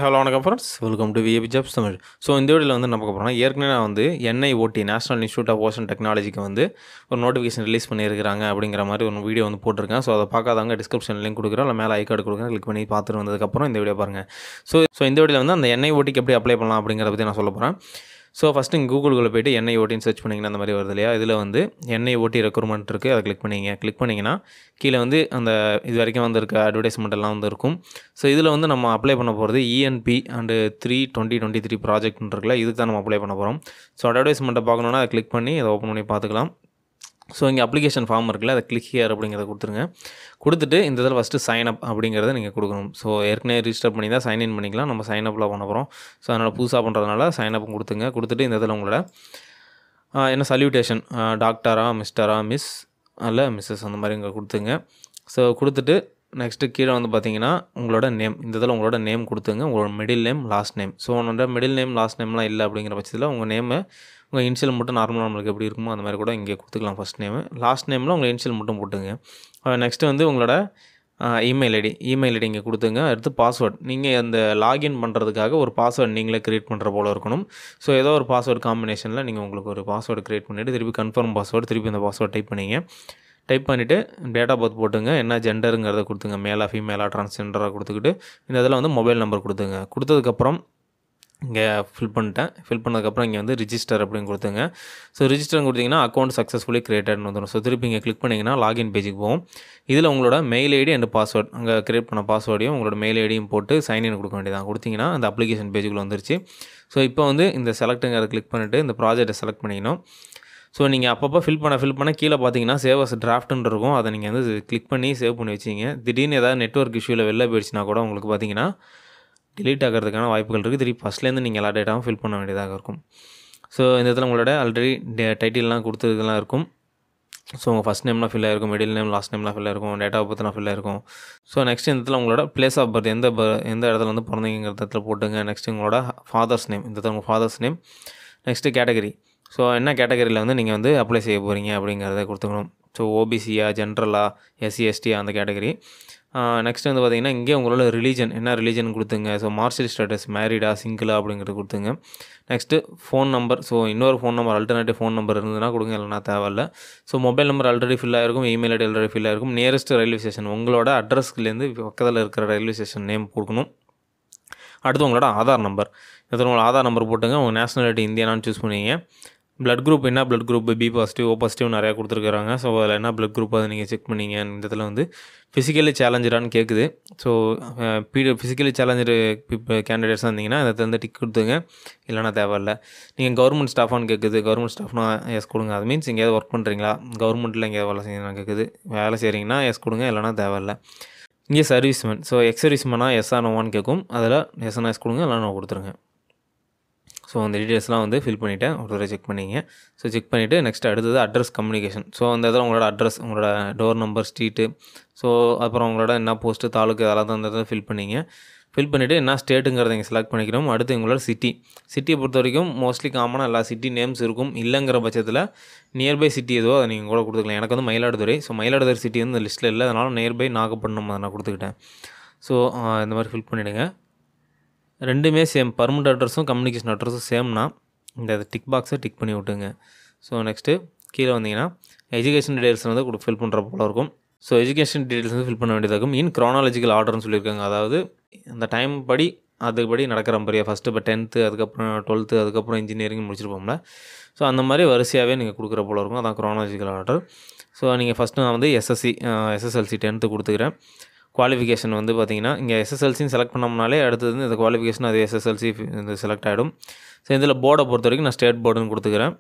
hello வணக்கம் friends welcome to V A P jobs Tamil so இந்த வீடியோவில் வந்து நம்ம பார்க்க போகிறோம் ஏற்கனவே நான் வந்து N I O T national institute of ocean டெக்னாலஜிக்கு வந்து ஒரு நோட்டிஃபிகேஷன் ரிலீஸ் பண்ணியிருக்காங்க அப்படிங்கிற மாதிரி ஒரு வீடியோ வந்து போட்டிருக்கேன் ஸோ அதை பார்க்காதவங்க டிஸ்கிரிப்ஷன் லிங்க் கொடுக்குறோம் இல்லை மேலே ஐ கார்டு கொடுக்குறேன் கிளிக் பண்ணி பார்த்துட்டு வந்ததுக்கப்புறம் இந்த வீடியோ பாருங்கள் ஸோ ஸோ இந்த வீடியோவில் வந்து அந்த என்ஐஓடிக்கு எப்படி அப்ளை பண்ணலாம் அப்படிங்கிறத பற்றி நான் சொல்ல போகிறேன் ஸோ ஃபஸ்ட்டு இங்கே கூகுளுக்குள்ளே போயிட்டு என்ஐஓடின்னு சர்ச் பண்ணிங்கன்னா அந்த மாதிரி வருது இல்லையா இதில் வந்து என்ஐஓடி ரெக்ரூட்மெண்ட் இருக்குது அதை கிளிக் பண்ணிங்க கிளிக் பண்ணிங்கன்னா கீழே வந்து அந்த இது வரைக்கும் வந்திருக்க அட்வர்டைஸ்மெண்ட் எல்லாம் வந்து இருக்கும் ஸோ இதில் வந்து நம்ம அப்ளை பண்ண போகிறது E N P and three twenty twenty three project இருக்குல்ல இதுக்கு தான் நம்ம அப்ளை பண்ண போகிறோம் ஸோ அட்வர்டைஸ்மெண்ட்டை பார்க்கணுன்னா அதை கிளிக் பண்ணி அதை ஓப்பன் பண்ணி பார்த்துக்கலாம் ஸோ இங்கே அப்ளிகேஷன் ஃபார்ம் இருக்குல்ல அதை கிளிக் ஹியர் அப்படிங்கிறத கொடுத்துருங்க கொடுத்துட்டு இந்த இதில் ஃபஸ்ட்டு சைன் அப் அப்படிங்கிறத நீங்கள் கொடுக்கணும் ஸோ ஏற்கனவே ரிஜிஸ்டர் பண்ணி தான் சைன் இன் பண்ணிக்கலாம் நம்ம சைன் அப்பில் பண்ண போகிறோம் ஸோ அதனால் புதுசாக பண்ணுறதுனால சைன் அப் கொடுத்துங்க கொடுத்துட்டு இந்த இதில் உங்களோட ஆ, என்ன சல்யூட்டேஷன் டாக்டரா மிஸ்டரா மிஸ் அல்ல மிஸ்ஸஸ் அந்த மாதிரி இங்கே கொடுத்துங்க ஸோ கொடுத்துட்டு நெக்ஸ்ட்டு கீழே வந்து பார்த்தீங்கன்னா உங்களோட நேம் இந்த இதில் உங்களோட நேம் கொடுத்துங்க உங்களோட middle name last name so உன்னோட மிடில் நேம் லாஸ்ட் நேம்லாம் இல்லை அப்படிங்கிற பட்சத்தில் உங்கள் நேமு உங்கள் இனிஷியல் மட்டும் நார்மலாக நம்மளுக்கு எப்படி இருக்குமோ அந்த மாதிரி கூட இங்கே கொடுத்துக்கலாம் ஃபஸ்ட் நேமு லாஸ்ட் நேமில் உங்கள் இனிஷியல் மட்டும் போட்டுங்க நெக்ஸ்ட்டு வந்து உங்களோட இமெயில் ஐடி இமெயில் ஐடி இங்கே கொடுத்துங்க அடுத்து பாஸ்வேர்ட் நீங்கள் அந்த லாகின் பண்ணுறதுக்காக ஒரு பாஸ்வேர்ட் நீங்களே க்ரியேட் பண்ணுற போல் இருக்கணும் ஸோ ஏதோ ஒரு பாஸ்வேர்ட் காம்பினேஷனில் நீங்கள் உங்களுக்கு ஒரு பாஸ்வேர்டு க்ரியேட் பண்ணிவிட்டு திருப்பி கன்ஃபார்ம் பாஸ்வேர்டு திருப்பி அந்த பாஸ்வேர்ட் டைப் பண்ணிங்க டைப் பண்ணிவிட்டு டேட் ஆஃப் பர்த் போட்டுங்க என்ன ஜெண்டருங்கிறத கொடுத்துங்க மேலா ஃபீமேலா ட்ரான்ஸ்ஜெண்டராக கொடுத்துக்கிட்டு இந்த இதில் வந்து மொபைல் நம்பர் கொடுத்துங்க கொடுத்ததுக்கப்புறம் இங்கே ஃபில் பண்ணிட்டேன் ஃபில் பண்ணதுக்கப்புறம் இங்கே வந்து ரிஜிஸ்டர் அப்படின்னு கொடுத்துங்க ஸோ ரிஜிஸ்டர் கொடுத்தீங்கன்னா அக்கௌண்ட் சக்ஸஸ்ஃபுல்லி கிரியேட்டட்னு வந்துடும் ஸோ திருப்பி இங்கே கிளிக் பண்ணிங்கன்னா லாகின் பேஜுக்கு போகும் இதில் உங்களோட மெயில் ஐடி அண்ட் பாஸ்வேர்ட் அங்கே கிரியேட் பண்ண பாஸ்வேர்டையும் உங்களோட மெயில் ஐடியும் போட்டு சைன்இன் கொடுக்க வேண்டியதான் கொடுத்தீங்கன்னா அந்த அப்ளிகேஷன் பேஜுக்குள்ள வந்துருச்சு ஸோ இப்போ வந்து இந்த செலக்ட்டுங்கிறத கிளிக் பண்ணிவிட்டு இந்த ப்ராஜெக்ட்டை செலக்ட் பண்ணிக்கணும் ஸோ நீங்கள் அப்பப்போ ஃபில் பண்ண ஃபில் பண்ண கீழே பார்த்தீங்கன்னா சேவ் அஸ் டிராஃப்ட்னு இருக்கும் அதை நீங்கள் வந்து கிளிக் பண்ணி சேவ் பண்ணி வச்சிங்க திடீர்னு ஏதாவது நெட்ஒர்க் இஷ்யூவில் வெளில போயிடுச்சுன்னா கூட உங்களுக்கு பார்த்தீங்கன்னா delete ஆகிறதுக்கான வாய்ப்புகள் இருக்குது திருப்பி ஃபஸ்ட்லேருந்து நீங்கள் எல்லா டேட்டாவும் ஃபில் பண்ண வேண்டியதாக இருக்கும் ஸோ இந்த இடத்துல உங்களோட ஆல்ரெடி டைட்டில்லாம் கொடுத்ததுலாம் இருக்கும் ஸோ உங்கள் ஃபஸ்ட் நேம்லாம் ஃபில் ஆயிருக்கும் மிடில் நேம் லாஸ்ட் நேம்லாம் ஃபில் ஆயிருக்கும் டேட் ஆஃப் பர்த்லாம் ஃபில் ஆயிருக்கும் ஸோ நெக்ஸ்ட் இந்த இடத்துல உங்களோட பிளேஸ் ஆஃப் பர்த் எந்த ப எந்த இடத்துல வந்து பிறந்தீங்கிற இடத்துல போட்டுங்க நெக்ஸ்ட் உங்களோட ஃபாதர்ஸ் நேம் இந்த இடத்துல உங்கள் father's name next category so என்ன கேட்டகரியில் வந்து நீங்கள் வந்து அப்ளை செய்ய போகிறீங்க அப்படிங்கிறத கொடுத்துக்கணும் ஸோ ஓபிசியா ஜென்ரலா எஸ்சி எஸ்டி அந்த கேட்டகரி நெக்ஸ்ட் வந்து பார்த்தீங்கன்னா இங்கே உங்களோட ரிலீஜன் என்ன ரிலீஜன் கொடுத்துங்க ஸோ மார்ஷியல் ஸ்டேட்டஸ் மேரிடா சிங்கிளா அப்படிங்கிறது கொடுத்துங்க நெக்ஸ்ட்டு ஃபோன் நம்பர் ஸோ இன்னொரு phone number alternative phone number இருந்ததுன்னா கொடுங்க இல்லைனா தேவையில்ல so mobile number already fill ஆயிருக்கும் இமெயில் ஐடி ஆல்ரெடி ஃபில் ஆயிருக்கும் நியரஸ்ட் ரயில்வே ஸ்டேஷன் உங்களோட அட்ரஸ்லேருந்து பக்கத்தில் இருக்கிற ரயில்வே ஸ்டேஷன் நேம் கொடுக்கணும் அடுத்து உங்களோட ஆதார் நம்பர் இதில் உங்களோட ஆதார் நம்பர் போட்டுங்க உங்கள் நேஷனாலிட்டி இந்தியானான்னு சூஸ் பண்ணிங்க பிளட் குரூப் என்ன blood group B positive O positive நிறையா கொடுத்துருக்காங்க ஸோ அதில் என்ன பிளட் குரூப் அதை நீங்கள் செக் பண்ணீங்க இந்த இதில் வந்து ஃபிசிக்கலி சேலஞ்சரான்னு கேட்குது ஸோ பீடி ஃபிசிக்கலி சேலஞ்சர் இப்போ கேண்டிடேட்ஸாக இருந்தீங்கன்னா இந்த இடத்துல வந்து டிக் கொடுத்துங்க இல்லைனா தேவையில்ல நீங்கள் கவர்மெண்ட் ஸ்டாஃபான்னு கேட்குது கவர்மெண்ட் ஸ்டாஃப்னா எஸ் கொடுங்க அது மீன்ஸ் எங்கேயாவது ஒர்க் பண்ணுறீங்களா கவர்மெண்ட்டில் எங்கேயாவது வேலை செய்யணும் கேட்குது வேலை செய்கிறீங்கன்னா எஸ் கொடுங்க இல்லைனா தேவையில்ல இங்கே சர்வீஸ்மேன் ஸோ எக்ஸ் சர்வீஸ்மேனாக எஸ் நோவான்னு கேட்கும் அதில் எஸ்என்எஸ் எஸ் கொடுங்க இல்லைனா நோ கொடுத்துருங்க ஸோ அந்த டீட்டெயில்ஸ்லாம் வந்து ஃபில் பண்ணிவிட்டேன் ஒரு தடவை செக் பண்ணிங்க ஸோ செக் பண்ணிவிட்டு நெக்ஸ்ட் அடுத்தது அட்ரஸ் கம்யூனிகேஷன் ஸோ அந்த இதில் உங்களோட அட்ரஸ் உங்களோட டோர் நம்பர் ஸ்ட்ரீட்டு ஸோ அப்புறம் உங்களோட என்ன போஸ்ட்டு தாலுக்கு அதெல்லாம் தான் அந்த இதில் ஃபில் பண்ணிங்க ஃபில் பண்ணிவிட்டு என்ன ஸ்டேட்டுங்கிறத நீங்கள் செலக்ட் பண்ணிக்கிறோம் அடுத்து உங்களோட சிட்டி சிட்டியை பொறுத்த வரைக்கும் மோஸ்ட்லி காமனாக எல்லா சிட்டி நேம்ஸ் இருக்கும் இல்லைங்கிற பட்சத்தில் நியர்பை சிட்டி எதுவோ அதை நீங்கள் கூட கொடுத்துக்கலாம் எனக்கு வந்து மயிலாடுதுறை ஸோ மயிலாடுதுறை சிட்டி வந்து இந்த லிஸ்ட்டில் இல்லை அதனால் நியர்பை நாகப்பட்டினம் அதை நான் கொடுத்துக்கிட்டேன் ஸோ இந்த மாதிரி ஃபில் பண்ணிவிடுங்க ரெண்டுமே சேம் பர்மனண்ட் அட்ரஸும் கம்யூனிகேஷன் அட்ரஸும் சேம்னா இந்த டிக் பாக்ஸை டிக் பண்ணி விட்டுங்க ஸோ நெக்ஸ்ட்டு கீழே வந்தீங்கன்னா எஜுகேஷன் டீடைல்ஸ் வந்து கொடு ஃபில் பண்ணுற போல இருக்கும் ஸோ எஜுகேஷன் டீடைல்ஸ் வந்து ஃபில் பண்ண வேண்டியதாக இருக்கும் இன் க்ரானாலஜிக்கல் ஆர்டர்னு சொல்லியிருக்காங்க அதாவது அந்த டைம் படி அதுபடி நடக்கிற மாதிரியா ஃபஸ்ட்டு இப்போ டென்த்து அதுக்கப்புறம் டுவெல்த்து அதுக்கப்புறம் இன்ஜினியரிங் முடிச்சிருப்போம்ல ஸோ அந்த மாதிரி வரிசையாகவே நீங்கள் கொடுக்குற போல இருக்கும் அதான் க்ரானாலஜிக்கல் ஆர்டர் ஸோ நீங்கள் ஃபஸ்ட்டு நான் வந்து எஸ்எஸ்சி எஸ்எஸ்எல்சி டென்த்து கொடுத்துக்கிறேன் குவாலிஃபிகேஷன் வந்து பார்த்தீங்கன்னா இங்கே எஸ்எஸ்எல்சின்னு செலக்ட் பண்ணோம்னாலே அடுத்தது வந்து இந்த குவாலிஃபிகேஷன் அது எஸ்எஸ்எல்சி இது செலக்ட் ஆகிடும் ஸோ இதில் போர்டை பொறுத்த வரைக்கும் நான் ஸ்டேட் போர்டுன்னு கொடுத்துக்கிறேன்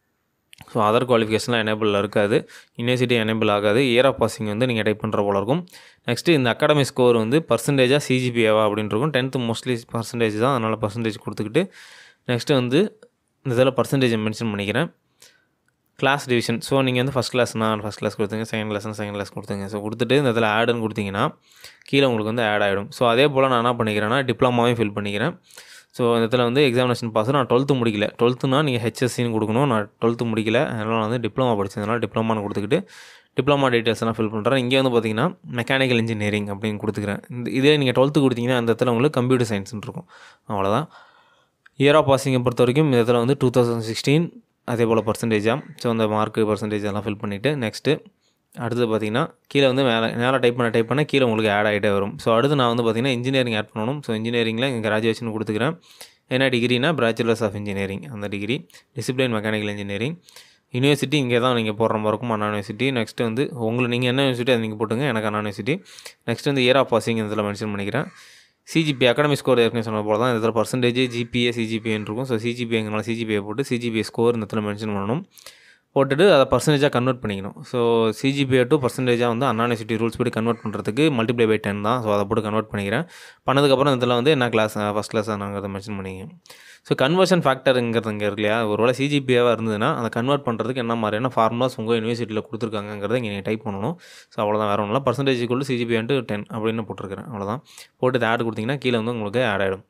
ஸோ அதர் குவாலிஃபிகேஷன்லாம் எனேபிள் இருக்காது யூனிவர்சிட்டி எனேபிள் ஆகாது இயர் ஆஃப் பாசிங் வந்து நீங்கள் டைப் பண்ணுற போல இருக்கும் நெக்ஸ்ட்டு இந்த அகாடமி ஸ்கோர் வந்து பர்சன்டேஜாக சிஜிபிஏவா அப்படின்னு இருக்கும் டென்த்து மோஸ்ட்லி பர்சன்டேஜ் தான் அதனால் பர்சன்டேஜ் கொடுத்துக்கிட்டு நெக்ஸ்ட்டு வந்து இந்த இதில் பர்சன்டேஜ் மென்ஷன் பண்ணிக்கிறேன் கிளாஸ் டிவிஷன் ஸோ நீங்கள் வந்து ஃபஸ்ட் கிளாஸ்னா ஃபஸ்ட் கிளாஸ் கொடுத்துங்க செகண்ட் கிளாஸ்னா செகண்ட் கிளாஸ் கொடுத்துங்க ஸோ கொடுத்துட்டு இந்த இதில் ஆடுன்னு கொடுத்தீங்கன்னா கீழே உங்களுக்கு வந்து ஆட் ஆகிடும் ஸோ அதே போல் நான் என்ன பண்ணிக்கிறேன்னா டிப்ளமாவையும் ஃபில் பண்ணிக்கிறேன் ஸோ இந்த இடத்துல வந்து எக்ஸாமினேஷன் பாஸ் நான் டுவெல்த்து முடிக்கல டுவெல்த்துனா நீங்கள் ஹெச்எஸ்சின்னு கொடுக்கணும் நான் டுவெல்த்து முடிக்கல அதனால் நான் வந்து டிப்ளமா படிச்சதுனால டிப்ளமான்னு கொடுத்துக்கிட்டு டிப்ளமா டீட்டெயில்ஸ்லாம் ஃபில் பண்ணுறேன் இங்கே வந்து பார்த்தீங்கன்னா மெக்கானிக்கல் இன்ஜினியரிங் அப்படின்னு கொடுத்துக்கிறேன் இந்த இதே நீங்கள் டுவெல்த்து கொடுத்தீங்கன்னா அந்த இடத்துல உங்களுக்கு கம்ப்யூட்டர் சயின்ஸ்னு இருக்கும் அவ்வளோதான் இயர் ஆஃப் பாசிங்கை பொறுத்த வரைக்கும் இந்த இடத்துல வந்து டூ தௌசண்ட் சிக்ஸ்டீன் அதே போல் பர்சன்டேஜாக ஸோ அந்த மார்க்கு பர்சன்டேஜ் எல்லாம் ஃபில் பண்ணிவிட்டு நெக்ஸ்ட்டு அடுத்து பார்த்தீங்கன்னா கீழே வந்து மேலே மேலே டைப் பண்ண டைப் பண்ண கீழே உங்களுக்கு ஆட் ஆகிட்டே வரும் ஸோ அடுத்து நான் வந்து பார்த்தீங்கன்னா இன்ஜினியரிங் ஆட் பண்ணணும் ஸோ இன்ஜினியரிங்கில் இங்கே கிராஜுவேஷன் கொடுத்துக்கிறேன் என்ன டிகிரினா பேச்சுலர்ஸ் ஆஃப் இன்ஜினியரிங் அந்த degree discipline mechanical engineering university இங்கே தான் நீங்கள் போடுற மாதிரி இருக்கும் அண்ணா யூனிவர்சிட்டி நெக்ஸ்ட்டு வந்து உங்களுக்கு நீங்கள் என்ன யூனிவர்சிட்டி அதை நீங்கள் போட்டுங்க எனக்கு அண்ணா யூனிவர்சிட்டி நெக்ஸ்ட் வந்து இயர் ஆஃப் பாசிங் இதில் மென்ஷன் பண்ணிக்கிறேன் சிஜிபி அகாடமிக் ஸ்கோர் ஏற்கனவே சொன்ன போல தான் இதில் பர்சன்டேஜ் ஜிபிஏ சிஜிபிஏன்னு இருக்கும் ஸோ சிஜிபிஏங்கனால சிஜிபிஏ போட்டு சிஜிபிஏ ஸ்கோர் இந்த இடத்துல மென்ஷன் பண்ணணும் போட்டுட்டு அதை பர்சன்டேஜாக கன்வெர்ட் பண்ணிக்கணும் ஸோ சிஜிபிஏ டு பர்சன்டேஜாக வந்து அண்ணா யூனிவர்சிட்டி ரூல்ஸ் படி கன்வெர்ட் பண்ணுறதுக்கு மல்டிப்ளை பை டென் தான் ஸோ அதை போட்டு கன்வெர்ட் பண்ணிக்கிறேன் பண்ணதுக்கப்புறம் இதில் வந்து என்ன கிளாஸ் ஃபஸ்ட் கிளாஸ் நாங்கள் அதை மென்ஷன் பண்ணிங்க ஸோ கன்வர்ஷன் ஃபேக்டருங்கிறது இங்கே இருக்கு இல்லையா ஒரு வேளை சிஜிபிஏவாக இருந்ததுன்னா அதை கன்வெர்ட் பண்ணுறதுக்கு என்ன மாதிரியான ஃபார்முலாஸ் உங்கள் யூனிவர்சிட்டியில் கொடுத்துருக்காங்கிறத இங்கே நீங்கள் டைப் பண்ணணும் ஸோ அவ்வளோதான் வேறு ஒன்றும் இல்லை பர்சன்டேஜ் கொண்டு சிஜிபிஏன்ட்டு டென் அப்படின்னு போட்டிருக்கிறேன் அவ்வளோதான் போட்டு இதை ஆட் கொடுத்தீங்கன்னா கீழே வந்து உங்களுக்கு ஆட் ஆகிடும்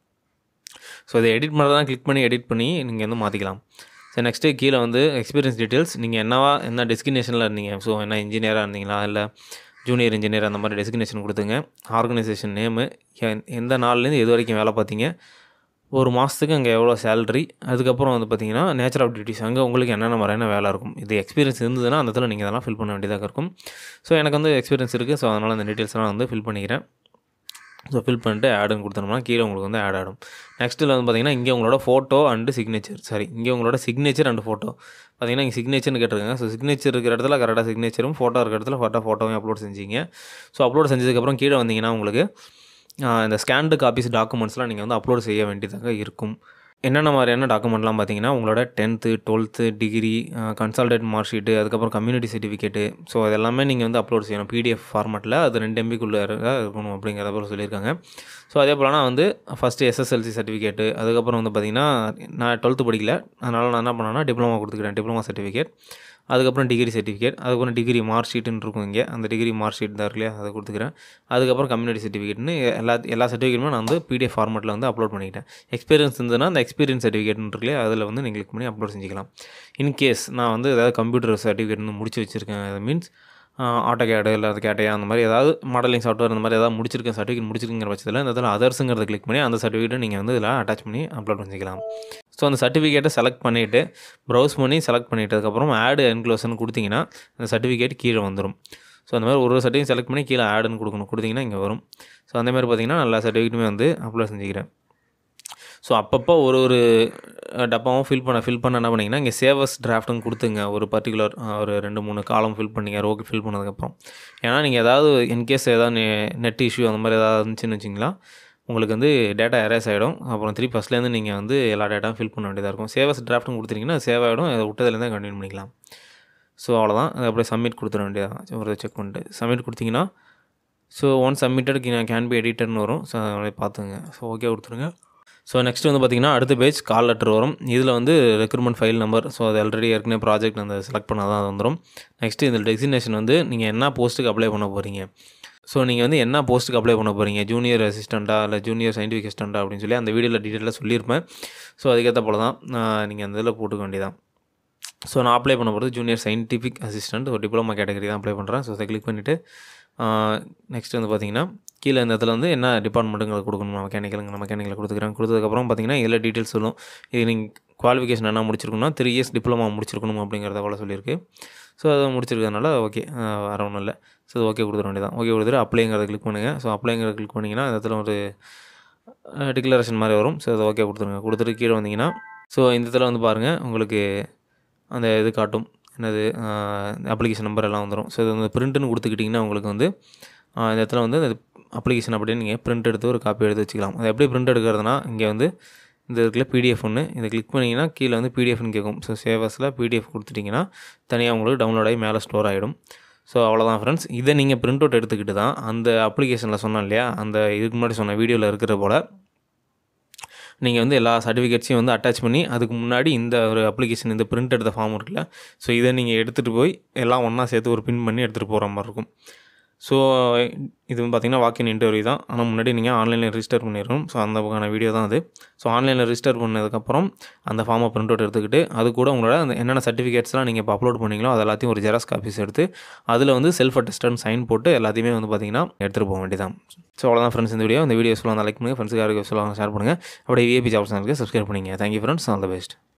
ஸோ இதை எடிட் பண்ணுறதா கிளிக் பண்ணி எடிட் பண்ணி நீங்கள் வந்து மாற்றிக்கலாம் ஸோ நெக்ஸ்ட்டு கீழே வந்து எக்ஸ்பீரியன்ஸ் டீட்டெயில்ஸ் நீங்கள் என்னவா என்ன டெஸ்டினேஷனில் இருந்தீங்க ஸோ என்ன இன்ஜினியராக இருந்தீங்களா இல்லை ஜூனியர் இன்ஜினியர் அந்த மாதிரி டெசிக்னேஷன் கொடுத்துங்க ஆர்கனைசேஷன் நேமு எந்த நாள்லேருந்து எது வரைக்கும் வேலை பார்த்தீங்க ஒரு மாதத்துக்கு அங்கே எவ்வளோ சேலரி அதுக்கப்புறம் வந்து பார்த்தீங்கன்னா நேச்சர் ஆஃப் டியூட்டிஸ் அங்கே உங்களுக்கு என்னென்ன மாதிரியான வேலை இருக்கும் இது எக்ஸ்பீரியன்ஸ் இருந்ததுன்னா அந்த இடத்துல நீங்கள் இதெல்லாம் ஃபில் பண்ண வேண்டியதாக இருக்கும் ஸோ எனக்கு வந்து எக்ஸ்பீரியன்ஸ் இருக்குது ஸோ அதனால் அந்த டீட்டெயில்ஸ்லாம் வந்து ஃபில் பண்ணிக்கிறேன் ஸோ ஃபில் பண்ணிட்டு ஆடுன்னு கொடுத்தோம்னா கீழே உங்களுக்கு வந்து ஆட் ஆடும் நெக்ஸ்ட்டில் வந்து பார்த்தீங்கன்னா இங்கே உங்களோட ஃபோட்டோ அண்டு சிக்னேச்சர் சாரி இங்கே உங்களோட சிக்னேச்சர் அண்ட் ஃபோட்டோ பார்த்தீங்கன்னா இங்கே சிக்னேச்சர்னு கேட்டிருக்காங்க ஸோ சிக்னேச்சர் இருக்கிற இடத்துல கரெக்டாக சிக்னேச்சரும் ஃபோட்டோ இருக்கிற இடத்துல ஃபோட்டோ ஃபோட்டோவையும் அப்லோட் செஞ்சீங்க ஸோ அப்லோட் செஞ்சதுக்கப்புறம் கீழே வந்தீங்கன்னா உங்களுக்கு இந்த ஸ்கேன்டு காப்பீஸ் டாக்குமெண்ட்ஸ்லாம் நீங்கள் வந்து அப்லோட் செய்ய வேண்டியதாக இருக்கும் என்னென்ன மாதிரியான டாக்குமெண்ட்லாம் பார்த்தீங்கன்னா உங்களோட tenth twelfth degree consolidated mark sheet அதுக்கப்புறம் கம்யூனிட்டி சர்டிஃபிகேட்டு ஸோ அது எல்லாமே நீங்கள் வந்து அப்லோட் செய்யணும் பிடிஎஃப் ஃபார்மேட்டில் அது ரெண்டு எம்பிக்குள்ளே இருக்கணும் அப்படிங்கிறத போல் சொல்லியிருக்காங்க ஸோ அதே போல் வந்து ஃபஸ்ட்டு எஸ்எஸ்எல்சி சர்டிஃபிகேட்டு அதுக்கப்புறம் வந்து பார்த்திங்கன்னா நான் டுவெல்த்து படிக்கல அதனால் நான் என்ன பண்ணேன்னா டிப்ளமா கொடுத்துக்கிறேன் டிப்ளமா சர்டிஃபிகேட் அதுக்கப்புறம் டிகிரி சர்டிஃபிகேட் அதுக்கப்புறம் டிகிரி மார்க் ஷீட்டுன்னு இருக்கும் இங்கே அந்த டிகிரி மார்க் ஷீட் தான் இருக்கு இல்லையா அதை கொடுத்துக்கிறேன் அதுக்கப்புறம் கம்யூனிட்டி சர்டிஃபிகேட்னு எல்லா எல்லா சர்டிஃபிகேட்டுமே நான் வந்து பிடிஎஃப் ஃபார்மெட்டில் வந்து அப்லோட் பண்ணிக்கிட்டேன் எக்ஸ்பீரியன்ஸ் இருந்ததுன்னா அந்த எக்ஸ்பீரியன்ஸ் சர்டிஃபிகேட்னு இருக்கு இல்லையா அதில் வந்து நீங்கள் கிளிக் பண்ணி அப்லோட் செஞ்சுக்கலாம் இன்கேஸ் நான் வந்து ஏதாவது கம்ப்யூட்டர் சர்டிஃபிகேட் வந்து முடிச்சு வச்சுருக்கேன் அது மீன்ஸ் ஆட்டோ கேடு இல்லை அது கேட்டையா அந்த மாதிரி ஏதாவது மாடலிங் சாஃப்ட்வேர் அந்த மாதிரி ஏதாவது முடிச்சிருக்கேன் சர்டிஃபிகேட் முடிச்சிருக்கிற பட்சத்தில் இந்த இடத்துல அதர்ஸுங்கிறத கிளிக் பண்ணி அந்த சர்டிஃபிகேட்டை நீங்கள் வந்து இதில் அட்டாச் பண்ணி அப்லோட் பண்ணிக்கலாம் ஸோ அந்த சர்டிஃபிகேட்டை செலக்ட் பண்ணிவிட்டு ப்ரௌஸ் பண்ணி செலக்ட் பண்ணிட்டதுக்கப்புறம் ஆடு என்க்ளோசன் கொடுத்தீங்கன்னா அந்த சர்டிஃபிகேட் கீழே வந்துடும் ஸோ அந்த மாதிரி ஒரு ஒரு சர்டிஃபிகேட் செலக்ட் பண்ணி கீழே ஆடுன்னு கொடுக்கணும் கொடுத்தீங்கன்னா இங்கே வரும் ஸோ அந்த மாதிரி பார்த்தீங்கன்னா எல்லா சர்டிஃபிகேட்டுமே வந்து அப்லோட் செஞ்சுக்கிறேன் ஸோ அப்பப்போ ஒரு ஒரு டப்பாவும் ஃபில் பண்ண ஃபில் பண்ண என்ன பண்ணிங்கன்னா இங்கே சேவஸ் டிராஃப்ட்னு கொடுத்துங்க ஒரு பர்டிகுலர் ஒரு ரெண்டு மூணு காலம் ஃபில் பண்ணிங்க ஓகே ஃபில் பண்ணதுக்கப்புறம் ஏன்னா நீங்கள் ஏதாவது இன்கேஸ் ஏதாவது நெட் இஷ்யூ அந்த மாதிரி ஏதாவது இருந்துச்சுன்னு வச்சிங்களா உங்களுக்கு வந்து டேட்டா எரேஸ் ஆகிடும் அப்புறம் திருப்பி ஃபஸ்ட்லேருந்து நீங்கள் வந்து எல்லா டேட்டாவும் ஃபில் பண்ண வேண்டியதாக இருக்கும் சேவஸ் டிராஃப்ட்னு கொடுத்துட்டிங்கன்னா சேவ் ஆகிடும் அதை விட்டதுலேருந்து கண்டினியூ பண்ணிக்கலாம் ஸோ அவ்வளோதான் அதை அப்படியே சப்மிட் கொடுத்துட வேண்டியதான் ஒரு செக் பண்ணிட்டு சப்மிட் கொடுத்தீங்கன்னா so once submitted can be எடிட்டர்னு வரும் ஸோ அதை பார்த்துங்க ஸோ ஓகே கொடுத்துருங்க ஸோ நெக்ஸ்ட் வந்து பார்த்திங்கன்னா அடுத்த பேஜ் கால் லெட்டர் வரும் இதில் வந்து ரெக்ரூட்மெண்ட் ஃபைல் நம்பர் ஸோ அது ஆல்ரெடி ஏற்கனவே ப்ராஜெக்ட் அந்த செலக்ட் பண்ணால் தான் அது வந்துடும் நெக்ஸ்ட்டு இதில் டெசினேஷன் வந்து நீங்கள் என்ன போஸ்ட்டுக்கு அப்ளை பண்ண போகிறீங்க ஸோ நீங்கள் வந்து என்ன போஸ்ட்டுக்கு அப்ளை பண்ண போகிறீங்க ஜூனியர் அசிஸ்டண்ட்டா இல்லை ஜூனியர் சயின்டிஃபிக் அசிஸ்டண்ட்டா அப்படின்னு சொல்லி அந்த வீடியோவில் டீட்டெயிலாக சொல்லியிருப்பேன் ஸோ அதுக்கேற்ற போல தான் நீங்கள் அந்த இதில் போட்டுக்க வேண்டியதான் ஸோ நான் அப்ளை பண்ண போகிறது ஜூனியர் சயின்டிஃபிக் அசிஸ்டன்ட் ஒரு டிப்ளமா கேட்டகரி தான் அப்ளை பண்ணுறேன் ஸோ அதை கிளிக் பண்ணிவிட்டு நெக்ஸ்ட் வந்து பார்த்திங்கன்னா கீழே இந்த இடத்துல வந்து என்ன டிபார்ட்மெண்ட்டுங்களை கொடுக்கணும் மெக்கானிக்கலுங்க மெக்கானிக்கல் கொடுத்துக்கிறேன் கொடுத்ததுக்கப்புறம் பார்த்திங்கன்னா இதில் டீட்டெயில்ஸ் சொல்லும் இது நீங்கள் குவாலிஃபிகேஷன் என்ன முடிச்சிருக்கணும்னா த்ரீ இயர்ஸ் டிப்ளமா முடிச்சிருக்கணும் அப்படிங்கிறத போல சொல்லியிருக்கு ஸோ அதை முடிச்சிருக்கிறதுனால ஓகே வேறு ஒன்றும் இல்லை ஸோ அது ஓகே கொடுத்துட வேண்டியதான் ஓகே கொடுத்துட்டு அப்ளைங்கிறத கிளிக் பண்ணுங்கள் ஸோ அப்ளைங்கிறத கிளிக் பண்ணிங்கன்னா இந்த இடத்துல ஒரு டிக்ளரேஷன் மாதிரி வரும் ஸோ அதை ஓகே கொடுத்துருங்க கொடுத்துட்டு கீழே வந்தீங்கன்னா ஸோ இந்த இடத்துல வந்து பாருங்கள் உங்களுக்கு அந்த இது காட்டும் என்னது அப்ளிகேஷன் நம்பர் எல்லாம் வந்துடும் ஸோ இது வந்து பிரிண்ட்டுன்னு கொடுத்துக்கிட்டிங்கன்னா உங்களுக்கு வந்து இந்த இடத்துல வந்து அப்ளிகேஷன் அப்படின்னு நீங்கள் பிரிண்ட் எடுத்து ஒரு காப்பி எடுத்து வச்சுக்கலாம் அது எப்படி பிரிண்ட் எடுக்கிறதுனா இங்கே வந்து இந்த இருக்குல்ல பிடிஎஃப் ஒன்று இதை கிளிக் பண்ணிங்கன்னா கீழே வந்து பிடிஎஃப்னு கேட்கும் ஸோ சேவஸில் பிடிஎஃப் கொடுத்துட்டிங்கன்னா தனியாக உங்களுக்கு டவுன்லோட் ஆகி மேலே ஸ்டோர் ஆகிடும் ஸோ அவ்வளோதான் ஃப்ரெண்ட்ஸ் இதை நீங்கள் பிரிண்ட் அவுட் எடுத்துக்கிட்டு தான் அந்த அப்ளிகேஷனில் சொன்னோம் இல்லையா அந்த இதுக்கு முன்னாடி சொன்ன வீடியோவில் இருக்கிற போல் நீங்கள் வந்து எல்லா சர்டிஃபிகேட்ஸையும் வந்து அட்டாச் பண்ணி அதுக்கு முன்னாடி இந்த ஒரு அப்ளிகேஷன் இந்த பிரிண்ட் எடுத்த ஃபார்ம் இருக்குல்ல ஸோ இதை நீங்கள் எடுத்துகிட்டு போய் எல்லாம் ஒன்றா சேர்த்து ஒரு பின் பண்ணி எடுத்துகிட்டு போகிற மாதிரி இருக்கும் ஸோ இது வந்து பார்த்தீங்கன்னா வாக்கின் இன்டர்வியூ தான் ஆனால் முன்னாடி நீங்கள் ஆன்லைனில் ரிஜிஸ்டர் பண்ணிடணும் ஸோ அந்த வீடியோ தான் அது ஸோ ஆன்லைனில் ரிஜிஸ்டர் பண்ணதுக்கப்புறம் அந்த ஃபார்மை பிரிண்ட் அவுட் எடுத்துக்கிட்டு அது கூட உங்களோட அந்த என்னென்ன சர்டிஃபிகேட்ஸ்லாம் நீங்கள் இப்போ அப்லோட் பண்ணீங்களோ அது எல்லாத்தையும் ஒரு ஜெராக்ஸ் காப்பீஸ் எடுத்து அதில் வந்து செல்ஃப் அட்டஸ்டன் சைன் போட்டு எல்லாத்தையுமே வந்து பார்த்தீங்கன்னா எடுத்துகிட்டு போக வேண்டியதான் ஸோ அவ்வளோதான் ஃப்ரெண்ட்ஸ் இந்த வீடியோ இந்த வீடியோஸ்லாம் லைக் பண்ணுங்கள் ஃப்ரெண்ட்ஸுக்கு யாருக்கு சொல்லுவாங்க ஷேர் பண்ணுங்கள் அப்படியே விஏபி ஜாப்ஸ் சப்ஸ்கிரைப் பண்ணிங்க thank you friends all the best